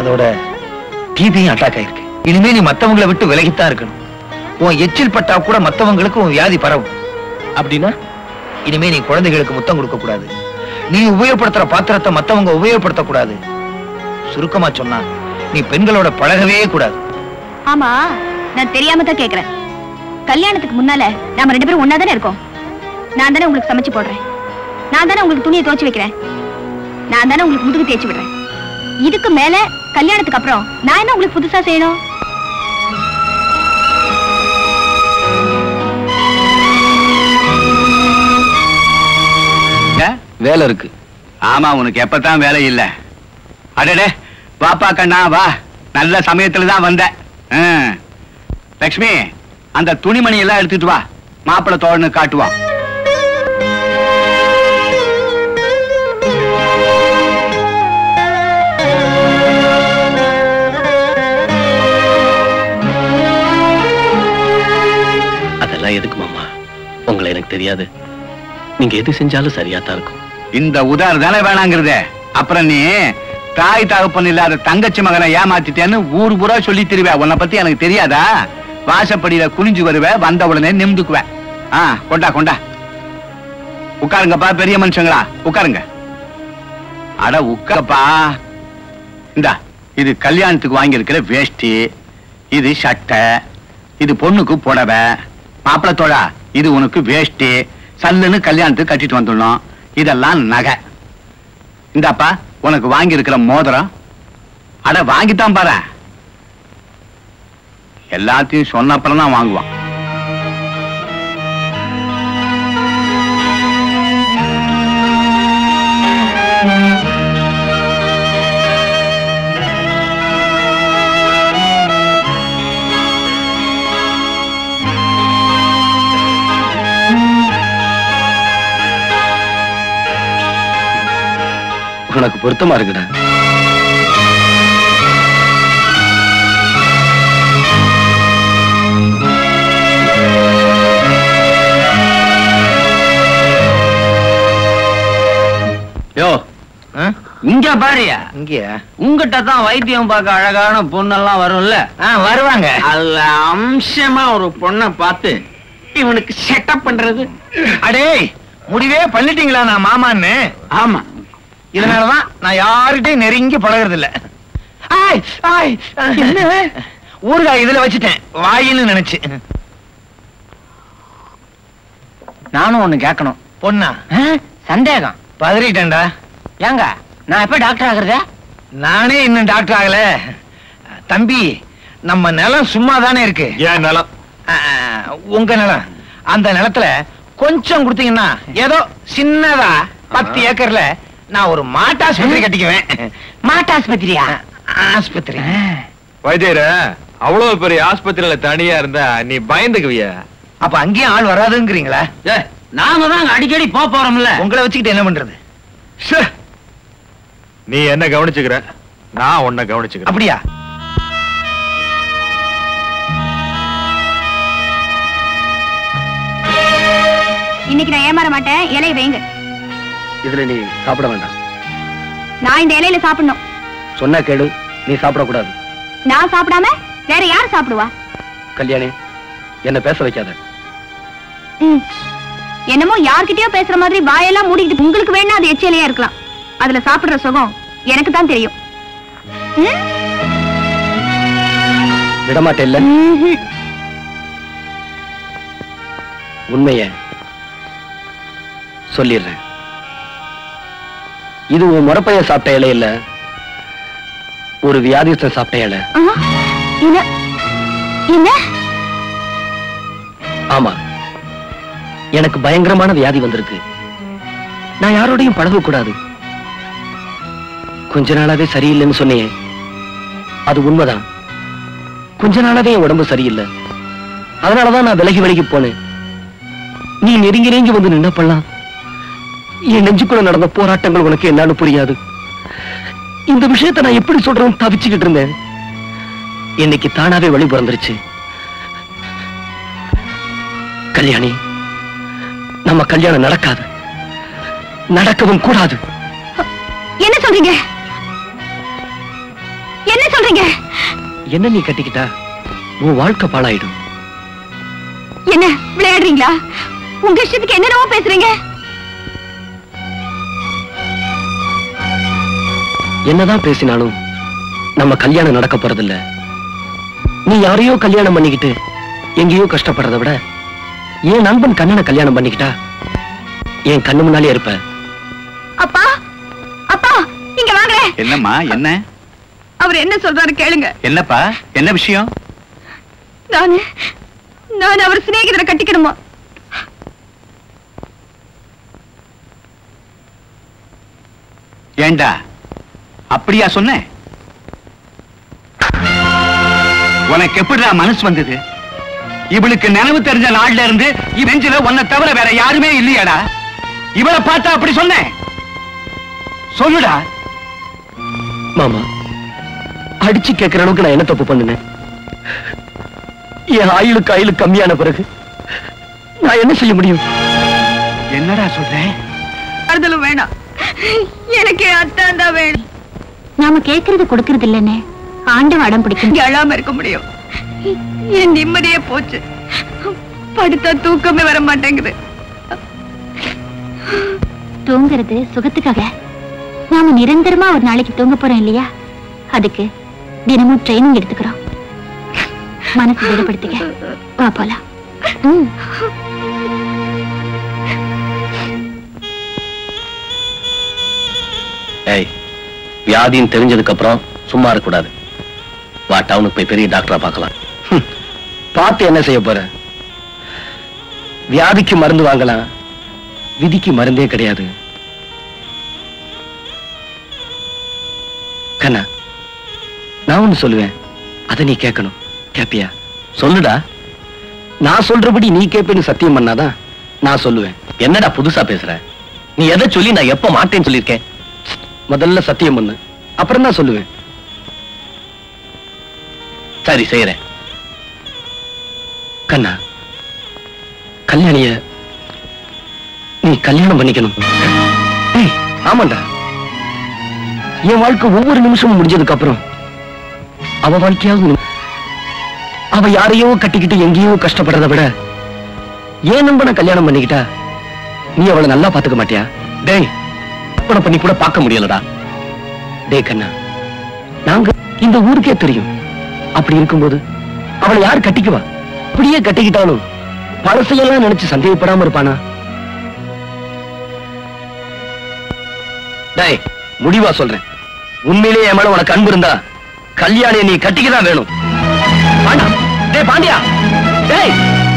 அதோட டிபியும் அட்டாக் ஆயிருக்கு இனிமே நீ மத்தவங்களை விட்டு விலகித்தான் இருக்கணும் உன் எச்சில் பட்டா கூட மத்தவங்களுக்கு உன் வியாதி பரவும் அப்படின்னா இனிமே நீ குழந்தைகளுக்கு முத்தம் கொடுக்க கூடாது நீ உபயோகப்படுத்துற பாத்திரத்தை மத்தவங்க உபயோகப்படுத்த கூடாது சுருக்கமா சொன்னா நீ பெண்களோட பழகவே கூடாது ஆமா நான் தெரியாம தான் கேக்குறேன் கல்யாணத்துக்கு முன்னால நாம ரெண்டு பேரும் ஒன்னா தானே இருக்கோம் நான் தானே உங்களுக்கு சமைச்சு போடுறேன் நான் தானே உங்களுக்கு துணியை துவைச்சு வைக்கிறேன் நான் தானே உங்களுக்கு முதுகு தேய்ச்சி விடுறேன் இதுக்கு மேல கல்யாணத்துக்கு அப்புறம் நான் என்ன உங்களுக்கு புதுசா செய்யணும் வேலை இருக்கு ஆமா உனக்கு எப்பதான் வேலை இல்ல அடடே வாப்பா கண்ணா வா நல்ல சமயத்துல தான் வந்த ஆ. லக்ஷ்மி அந்த துணிமணி எல்லாம் எடுத்துட்டு வா மாப்பிள்ளை தோழனு காட்டுவான் அதெல்லாம் எதுக்கு மாமா உங்களை எனக்கு தெரியாது நீங்க எது செஞ்சாலும் சரியா தான் இருக்கும் இந்த உதாரணம் தானே வேணாங்கிறதே அப்புறம் நீ தாய் தகப்பன் இல்லாத தங்கச்சி மகனை ஏமாத்திட்டேன்னு ஊர் பூரா சொல்லி திருவே உன்னை பத்தி எனக்கு தெரியாதா வாசப்படியில குனிஞ்சு வருவ வந்த உடனே நிமிந்துக்குவேன் ஆ கொண்டா கொண்டா உட்காருங்கப்பா பெரிய மனுஷங்களா உட்காருங்க அட உட்காரப்பா இந்தா இது கல்யாணத்துக்கு வாங்கியிருக்கிற வேஷ்டி இது சட்டை இது பொண்ணுக்கு புடவை மாப்பிள்ளை தோழா இது உனக்கு வேஷ்டி சல்லுன்னு கல்யாணத்துக்கு கட்டிட்டு வந்துடணும் இதெல்லாம் நகை இந்தாப்பா உனக்கு வாங்கி இருக்கிற மோதிரம் அட வாங்கித்தான் பாரு எல்லாத்தையும் சொன்ன அப்புறம் தான் வாங்குவான் உனக்கு பொருத்தமா இருக்குடா யோ ஆ? இங்க பாரியா இங்கயா உங்ககிட்ட தான் வைத்தியம் பார்க்க அழகான பொண்ணெல்லாம் வரும்ல ஆ, வருவாங்க அதுல அம்சமா ஒரு பொண்ணை பார்த்து இவனுக்கு செட்டப் பண்றது அடே முடிவே பண்ணிட்டீங்களா நான் மாமான்னு ஆமா இதனாலதான் நான் யாருகிட்டயும் நெருங்கி பழகுறது இல்ல ஆய் ஆய் ஊறுகாய் இதுல வச்சுட்டேன் வாயின்னு நினைச்சு நானும் ஒண்ணு கேட்கணும் பொண்ணா சந்தேகம் பதறிட்டேன்டா ஏங்க நான் எப்ப டாக்டர் ஆகுறதா நானே இன்னும் டாக்டர் ஆகல தம்பி நம்ம நிலம் சும்மா தானே இருக்கு ஏன் நிலம் ஆ, உங்க நிலம் அந்த நிலத்துல கொஞ்சம் கொடுத்தீங்கன்னா ஏதோ சின்னதா பத்து ஏக்கர்ல நான் ஒரு மாட்டாஸ்பத்திரி கட்டிக்குவேன் மாட்டாஸ்பத்திரியா ஆஸ்பத்திரி வைத்தியர அவ்வளவு பெரிய ஆஸ்பத்திரியில தனியா இருந்தா நீ பயந்துக்குவிய அப்ப அங்கேயும் ஆள் வராதுங்கிறீங்களா நாங்க தான் அங்க அடிக்கடி போக போறோம்ல உங்களை வச்சுக்கிட்டு என்ன பண்றது ச்சே. நீ என்ன கவனிச்சுக்கிற நான் உன்னை கவனிச்சுக்கிறேன் அப்படியா இன்னைக்கு நான் ஏமாற மாட்டேன் இலையை வைங்க இதுல நீ சாப்பிட வேண்டாம் நான் இந்த இலையில சாப்பிடணும் சொன்னா கேளு நீ சாப்பிடக்கூடாது நான் சாப்பிடாம வேற யார் சாப்பிடுவா கல்யாணி என்ன பேச வைக்காத ம். என்னமோ யார்கிட்டயோ பேசுற மாதிரி வாயெல்லாம் மூடிக்கிட்டு உங்களுக்கு வேணா அது எச்சிலையா இருக்கலாம் அதுல சாப்பிடுற சுகம் எனக்கு தான் தெரியும் ம்? விடமாட்டே இல்ல ம்ஹும். உண்மைய சொல்லிடுறேன் இது உன் முறப்பைய சாப்பிட்ட இலை இல்ல ஒரு வியாதிஸ்தன் சாப்பிட்ட இலை ஆ, என்ன என்ன ஆமா எனக்கு பயங்கரமான வியாதி வந்திருக்கு நான் யாரோடையும் பழகக்கூடாது கொஞ்ச நாளாவே சரியில்லைன்னு சொன்னியே அது உண்மைதான் கொஞ்ச நாளாவே என் உடம்பு சரியில்லை அதனாலதான் நான் விலகி விலகி போனேன் நீ நெருங்கி நெருங்கி வந்து நின்ன பண்ணலாம் என் நெஞ்சுக்குள்ள நடந்த போராட்டங்கள் உனக்கு என்னன்னு புரியாது இந்த விஷயத்தை நான் எப்படி சொல்றேன்னு தவிச்சுக்கிட்டு இருந்தேன் இன்னைக்கு தானாவே வழி பிறந்துருச்சு கல்யாணி நம்ம கல்யாணம் நடக்காது நடக்கவும் கூடாது என்ன சொல்றீங்க என்ன சொல்றீங்க என்ன நீ கட்டிக்கிட்டா உன் வாழ்க்கை பாழாயிடும் என்ன விளையாடுறீங்களா உங்க இஷ்டத்துக்கு என்னென்னவோ பேசுறீங்க என்னதான் பேசினாலும் நம்ம கல்யாணம் நடக்க போறதில்ல நீ யாரையோ கல்யாணம் பண்ணிக்கிட்டு எங்கேயோ கஷ்டப்படுறத விட என் நண்பன் கண்ணனை கல்யாணம் பண்ணிக்கிட்டா என் கண்ணு முன்னாலே இருப்ப அப்பா அப்பா இங்க வாங்க என்னம்மா என்ன அவர் என்ன சொல்றாரு கேளுங்க என்னப்பா என்ன விஷயம் நானு நான் அவர் சிநேகிதரை கட்டிக்கணுமா ஏண்டா அப்படியா சொன்ன உனக்கு எப்படிடா மனசு வந்தது இவளுக்கு நினைவு தெரிஞ்ச நாள்ல இருந்து இவெஞ்சில உன்னை தவிர வேற யாருமே இல்லையாடா இவளை பார்த்தா அப்படி சொன்னேன் சொல்லுடா மாமா அடிச்சு கேட்கிற அளவுக்கு நான் என்ன தப்பு பண்ணுனேன் என் ஆயுளுக்கு ஆயுளு கம்மியான பிறகு நான் என்ன செய்ய முடியும் என்னடா சொல்ற ஆறுதலும் வேணாம் எனக்கு அத்தான் தான் வேணும் நாம கேக்குறது கொடுக்கறது இல்லன்னு ஆண்டவன் அடம் பிடிக்கும் அழாம இருக்க முடியும் என் நிம்மதியே போச்சு படுத்தா தூக்கமே வர மாட்டேங்குது தூங்குறது சுகத்துக்காக நாம நிரந்தரமா ஒரு நாளைக்கு தூங்க போறோம் இல்லையா அதுக்கு தினமும் ட்ரைனிங் எடுத்துக்கிறோம் மனசு திடப்படுத்திக்க வா போலாம் ம் ஏய் வியாதின்னு தெரிஞ்சதுக்கு அப்புறம் சும்மா இருக்க கூடாது வா டவுனுக்கு போய் பெரிய டாக்டரா பார்க்கலாம் ஹம், பார்த்து என்ன செய்ய போற வியாதிக்கு மருந்து வாங்கலாம் விதிக்கு மருந்தே கிடையாது கண்ணா நான் ஒண்ணு சொல்லுவேன் அதை நீ கேட்கணும் கேப்பியா சொல்லுடா நான் சொல்றபடி நீ கேப்பேன்னு சத்தியம் பண்ணாதான் நான் சொல்லுவேன் என்னடா புதுசா பேசுற நீ எதை சொல்லி நான் எப்ப மாட்டேன்னு சொல்லியிருக்கேன் முதல்ல சத்தியம் பண்ணு அப்புறம் தான் சொல்லுவேன் சரி செய்யறேன் கண்ணா கல்யாணிய நீ கல்யாணம் பண்ணிக்கணும் ஏய், ஆமாண்டா என் வாழ்க்கை ஒவ்வொரு நிமிஷமும் முடிஞ்சதுக்கு அப்புறம் அவ வாழ்க்கையாவது நிம்ம- அவ யாரையோ கட்டிக்கிட்டு எங்கேயோ கஷ்டப்படுறத விட ஏன் நம்பனை கல்யாணம் பண்ணிக்கிட்டா நீ அவளை நல்லா பாத்துக்க மாட்டியா டேய் கற்பனை பண்ணி கூட பார்க்க முடியலடா டேய் கண்ணா நாங்க இந்த ஊருக்கே தெரியும் அப்படி இருக்கும்போது அவளை யார் கட்டிக்குவா அப்படியே கட்டிக்கிட்டாலும் பழசையெல்லாம் நினைச்சு சந்தேகப்படாம இருப்பானா டேய் முடிவா சொல்றேன் உண்மையிலேயே என் மேல உனக்கு அன்பு இருந்தா கல்யாணியை நீ கட்டிக்கதான் வேணும் பாண்டா டேய் பாண்டியா டேய்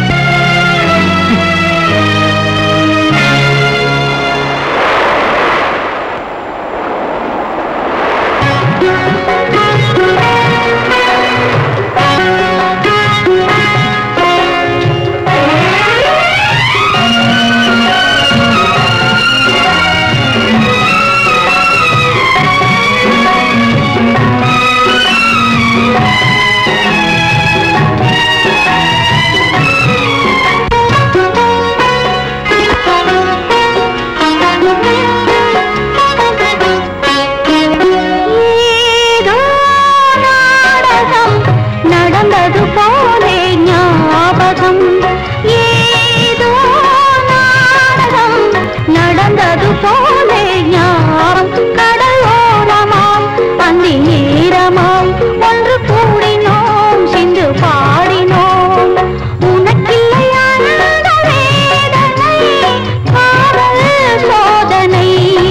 ஏதோ நாடகம் நடந்தது போலே ஞாபகம் ஏதோ நாடகம் நடந்தது போலே ஞாபகம் கடலோரமாம் பந்தி நேரமாம் ஒன்று கூடினோம் சென்று பாடினோம் உனக்கில்லையான வேதனை காதல் சோதனை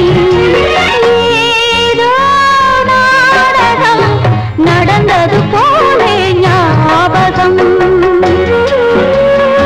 ஏதோ நாடகம் நடந்தது போலே ஞாபகம்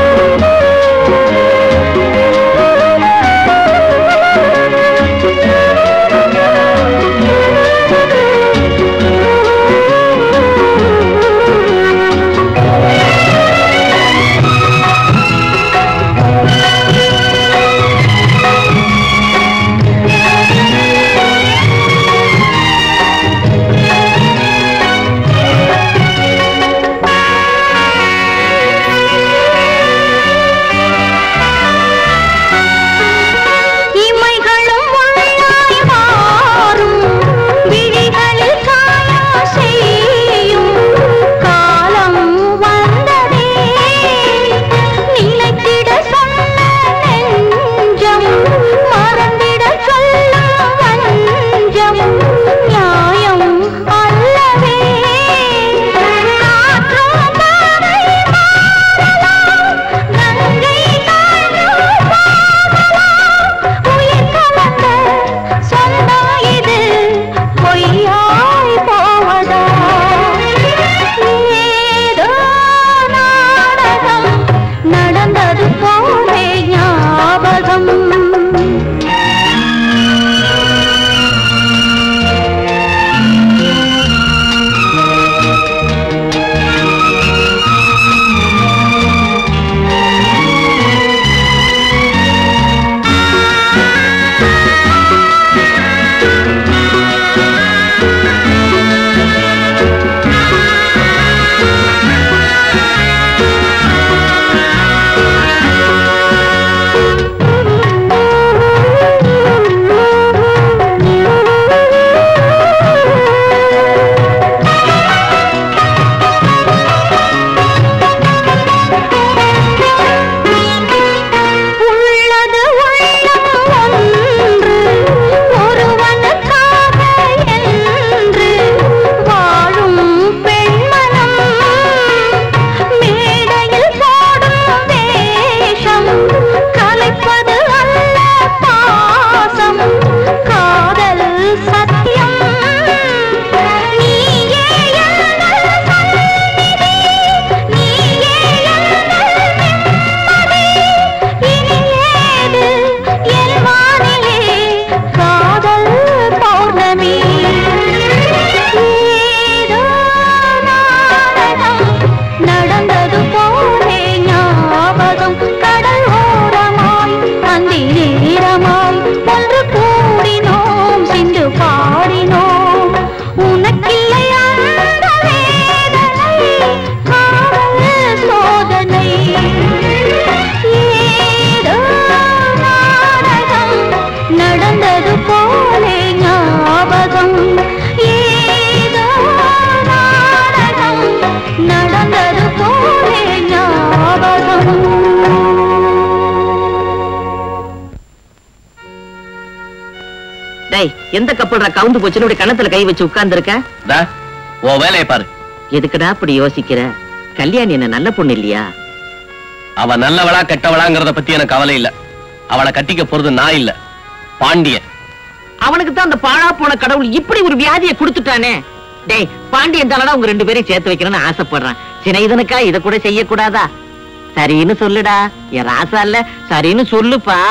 டேய் எந்த கப்பல்டா கவுந்து போச்சுன்னு இப்படி கணத்துல கை வச்சு உட்கார்ந்து இருக்க உன் வேலையை பாரு எதுக்குடா அப்படி யோசிக்கிற கல்யாணி என்ன நல்ல பொண்ணு இல்லையா அவ நல்லவளா கெட்டவளாங்கிறத பத்தி எனக்கு கவலை இல்ல அவளை கட்டிக்க போறது நான் இல்ல பாண்டியன் அவனுக்கு தான் அந்த பாழா போன கடவுள் இப்படி ஒரு வியாதியை கொடுத்துட்டானே டேய் பாண்டியன் தானடா உங்க ரெண்டு பேரையும் சேர்த்து வைக்கணும்னு ஆசைப்படுறான் சினைதனுக்கா இத கூட செய்யக்கூடாதா சரின்னு சொல்லுடா என் ராசா இல்ல சரின்னு சொல்லுப்பா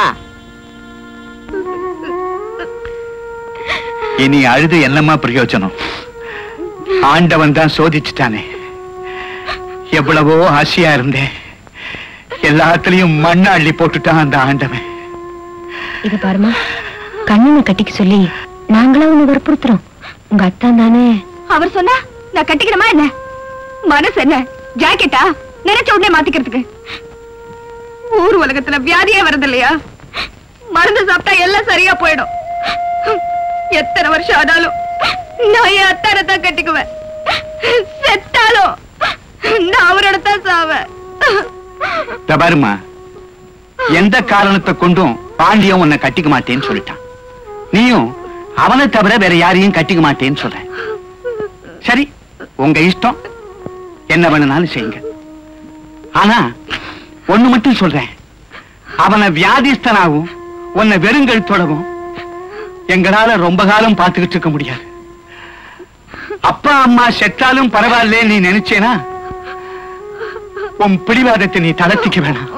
இனி அழுது என்னமா பிரயோஜனம் ஆண்டவன் தான் சோதிச்சுட்டானே எவ்வளவோ ஆசையா இருந்தேன் எல்லாத்துலயும் மண்ணை அள்ளி போட்டுட்டான் அந்த ஆண்டவன் இது பாருமா கண்ணனை கட்டிக்க சொல்லி நாங்களா உன்னை வற்புறுத்துறோம் உங்க அத்தான் தானே அவர் சொன்னா நான் கட்டிக்கிறமா என்ன மனசு என்ன ஜாக்கெட்டா நினைச்ச உடனே மாத்திக்கிறதுக்கு ஊர் உலகத்துல வியாதியே வருது இல்லையா மருந்து சாப்பிட்டா எல்லாம் சரியா போயிடும் எத்தனை வருஷம் ஆனாலும் நான் என் அத்தானை தான் கட்டிக்குவேன் செத்தாலும் நான் அவரோட தான் சாவேன் இதோ பாரும்மா எந்த காரணத்தை கொண்டும் பாண்டியன் உன்னை கட்டிக்க மாட்டேன்னு சொல்லிட்டான் நீயும் அவனை தவிர வேற யாரையும் கட்டிக்க மாட்டேன்னு சொல்ற சரி உங்க இஷ்டம் என்ன வேணும்னாலும் செய்யுங்க ஆனா ஒண்ணு மட்டும் சொல்றேன் அவனை வியாதிஸ்தனாகவும் உன்னை வெறுங்கழுத்தோடவும் எங்களால ரொம்ப காலம் பார்த்துக்கிட்டு இருக்க முடியாது அப்பா அம்மா செத்தாலும் பரவாயில்ல நீ நினைச்சேனா உன் பிடிவாதத்தை நீ தளர்த்திக்க வேணாம்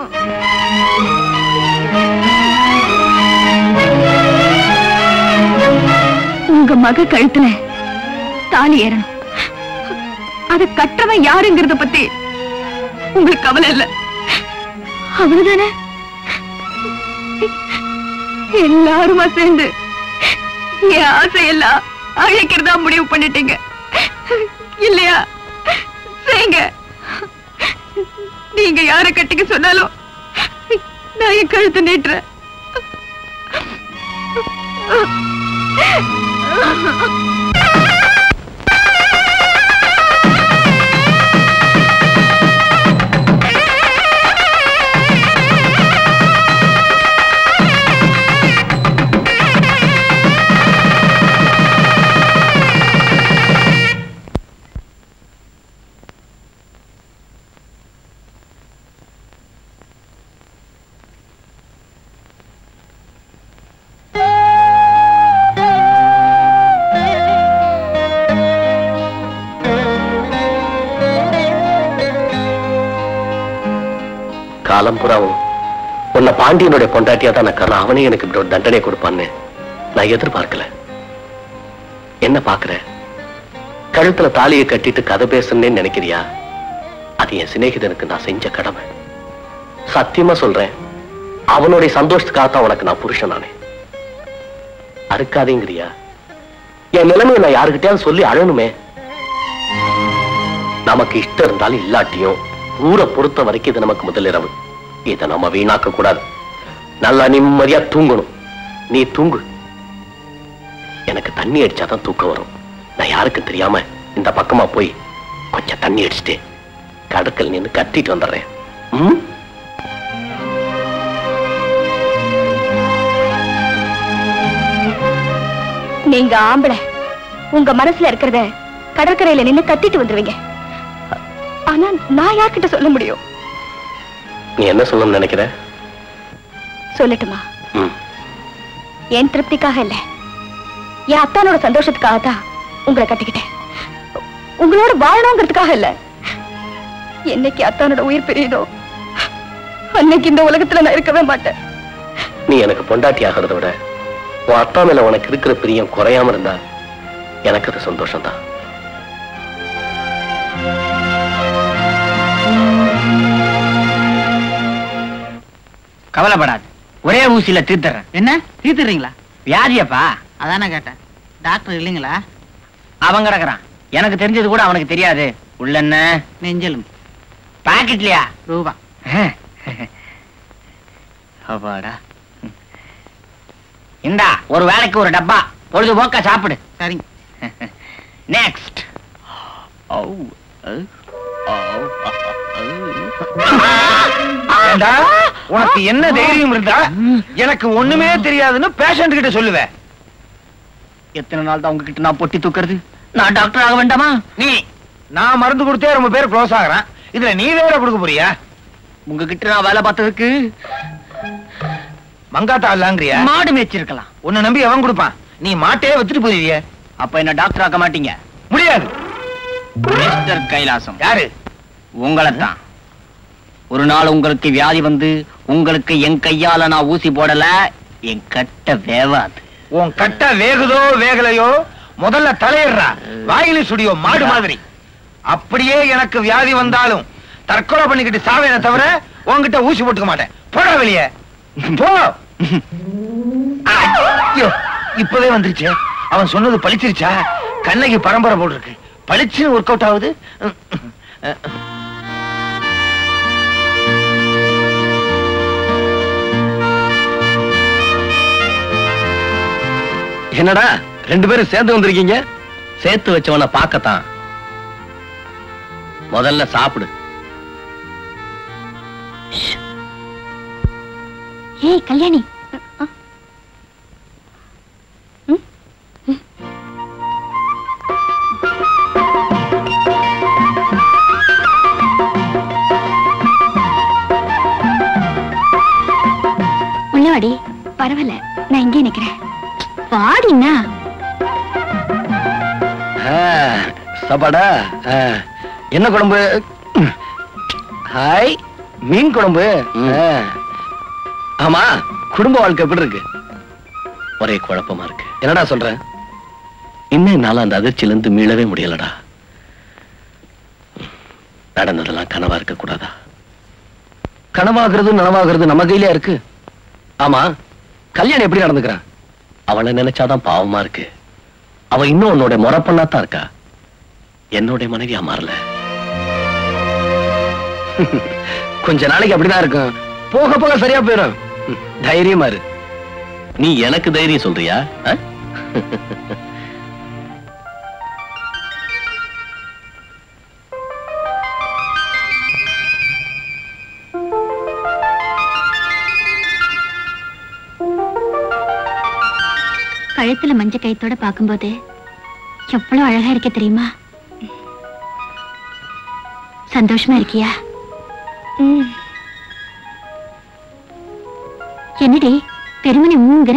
உங்க மக கழுத்துல தாலி ஏறணும் அத கற்றவன் யாருங்கிறத பத்தி உங்களுக்கு கவலை இல்ல அவருதானே எல்லாருமா சேர்ந்து என் ஆசையெல்லாம் அழைக்கிறதா முடிவு பண்ணிட்டீங்க இல்லையா செய்யுங்க நீங்க யார கட்டிக்க சொன்னாலும் நான் என் கழுத்து நீட்டுறேன் காலம் புறாவும் உன்னை பாண்டியனுடைய பொண்டாட்டியா தான் நான் அவனே எனக்கு இப்படி ஒரு தண்டனை கொடுப்பான்னு நான் எதிர்பார்க்கல என்ன பாக்குற கழுத்துல தாலியை கட்டிட்டு கதை பேசணும்னே நினைக்கிறியா அது என் சிநேகிதனுக்கு நான் செஞ்ச கடமை சத்தியமா சொல்றேன் அவனுடைய சந்தோஷத்துக்காகத்தான் உனக்கு நான் புருஷன் நானே அறுக்காதேங்கிறியா என் நிலைமையை நான் யாருக்கிட்டயாவது சொல்லி அழணுமே நமக்கு இஷ்டம் இருந்தாலும் இல்லாட்டியும் ஊரை பொறுத்த வரைக்கும் இது நமக்கு முதலிரவு இதை நம்ம வீணாக்க கூடாது நல்லா நிம்மதியா தூங்கணும் நீ தூங்கு எனக்கு தண்ணி அடிச்சாதான் தூக்கம் வரும் நான் யாருக்கும் தெரியாம இந்த பக்கமா போய் கொஞ்சம் தண்ணி அடிச்சுட்டு கடற்கல் நின்று கத்திட்டு வந்துடுறேன் ம்? நீங்க ஆம்பளை உங்க மனசுல இருக்கிறத கடற்கரையில நின்னு கத்திட்டு வந்துருவீங்க ஆனா நான் யார்கிட்ட சொல்ல முடியும் நீ என்ன சொல்லணும்னு நினைக்கிற சொல்லட்டுமா ம். என் திருப்திக்காக இல்ல என் அத்தானோட சந்தோஷத்துக்காக தான் உங்களை கட்டிக்கிட்டேன் உங்களோட வாழணுங்கிறதுக்காக இல்ல என்னைக்கு அத்தானோட உயிர் பிரியுதோ அன்னைக்கு இந்த உலகத்துல நான் இருக்கவே மாட்டேன் நீ எனக்கு பொண்டாட்டி ஆகிறத விட உன் அத்தா மேல உனக்கு இருக்கிற பிரியம் குறையாம இருந்தா எனக்கு அது சந்தோஷம் தான் கவலைப்படாது ஒரே ஊசியில தீர்த்துறேன் என்ன தீர்த்துறீங்களா வியாதியப்பா அதானே கேட்டேன் டாக்டர் இல்லைங்களா அவன் கிடக்குறான் எனக்கு தெரிஞ்சது கூட அவனுக்கு தெரியாது உள்ள என்ன நெஞ்சலும் பாக்கெட்லயா ரூபா அப்பாடா இந்தா ஒரு வேலைக்கு ஒரு டப்பா பொழுதுபோக்கா சாப்பிடு சரிங்க நெக்ஸ்ட் ஏண்டா, உனக்கு என்ன தைரியம் இருந்தா எனக்கு ஒண்ணுமே தெரியாதுன்னு பேஷண்ட் கிட்ட சொல்லுவேன் எத்தனை நாள் தான் உங்ககிட்ட நான் பொட்டி தூக்குறது நான் டாக்டர் ஆக வேண்டாமா நீ நான் மருந்து கொடுத்தே ரொம்ப பேர் க்ளோஸ் ஆகுறான் இதுல நீ வேற கொடுக்க போறியா உங்ககிட்ட நான் வேலை பார்த்ததுக்கு மங்காத்தா இல்லாங்கிறியா மாடு மேய்ச்சிருக்கலாம் உன்னை நம்பி எவன் கொடுப்பான் நீ மாட்டே வித்துட்டு போயிருவிய அப்ப என்ன டாக்டர் ஆக்க மாட்டீங்க முடியாது மிஸ்டர் கைலாசம் யாரு உங்களை தான் ஒரு நாள் உங்களுக்கு வியாதி வந்து உங்களுக்கு என் கையால நான் ஊசி போடல என் கட்ட வேவாது உன் கட்ட வேகுதோ வேகலையோ முதல்ல தலையிடுறா வாயில சுடியோ மாடு மாதிரி அப்படியே எனக்கு வியாதி வந்தாலும் தற்கொலை பண்ணிக்கிட்டு சாவேனே தவிர உன்கிட்ட ஊசி போட்டுக்க மாட்டேன் போடா வெளியே போ ஐயோ, இப்பவே வந்துருச்சு அவன் சொன்னது பளிச்சிருச்சா கண்ணகி பரம்பரை போல் இருக்கு பளிச்சுன்னு ஒர்க் அவுட் ஆகுது என்னடா ரெண்டு பேரும் சேர்ந்து வந்திருக்கீங்க சேர்த்து வச்சவன பார்க்கத்தான் முதல்ல சாப்பிடு ஏய் கல்யாணி ம்? ம். உள்ள வாடி பரவாயில்ல நான் இங்கே நிக்கிறேன் வாடினா ஆ, சாப்பாடா ஆ, என்ன குழம்பு ஹாய் மீன் குழம்பு ஆ. ஆமா குடும்ப வாழ்க்கை எப்படி இருக்கு ஒரே குழப்பமா இருக்கு என்னடா சொல்ற இன்னும் என்னால அந்த அதிர்ச்சியில இருந்து மீளவே முடியலடா நடந்ததெல்லாம் கனவா இருக்க கூடாதா கனவாகிறது நனவாகிறது நம்ம கையில இருக்கு ஆமா கல்யாணம் எப்படி நடந்துக்கிறான் அவளை நினைச்சாதான் பாவமா இருக்கு அவ இன்னும் உன்னோட முறப்பண்ணா தான் இருக்கா என்னோட மனைவியா மாறல கொஞ்ச நாளைக்கு அப்படிதான் இருக்கும் போக போக சரியா போயிடும் ம், தைரியமா இரு நீ எனக்கு தைரியம் சொல்றியா ஆ? கழுத்துல மஞ்ச கயித்தோட பார்க்கும்போது எவ்வளவு அழகா இருக்க தெரியுமா சந்தோஷமா இருக்கியா என்னடி பெருமனி மூங்குற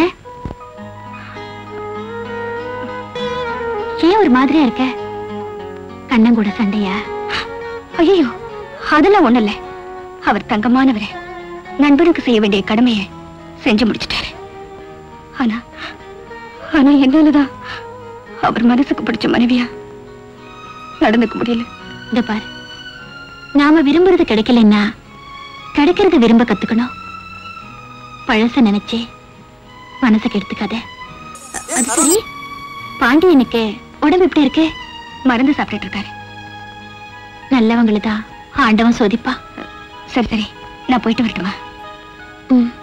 ஏன் ஒரு மாதிரியா இருக்க கண்ணன் கூட சண்டையா ஐயோ அதெல்லாம் ஒண்ணு இல்ல அவர் தங்கமானவரு நண்பனுக்கு செய்ய வேண்டிய கடமையை செஞ்சு முடிச்சிட்டாரு ஆனா ஆனா என்னாலதான் அவர் மனசுக்கு பிடிச்ச மனைவியா நடந்துக்க முடியல இந்த பாரு நாம விரும்புறது கிடைக்கலன்னா கிடைக்கிறது விரும்ப கத்துக்கணும் பழச நினைச்சே மனசை கெடுத்துக்காத அது சரி பாண்டியனுக்கு உடம்பு எப்படி இருக்கு மருந்து சாப்பிட்டுட்டு இருக்காரு நல்லவங்களை தான் ஆண்டவன் சோதிப்பா சரி சரி நான் போயிட்டு வரட்டுமா ம்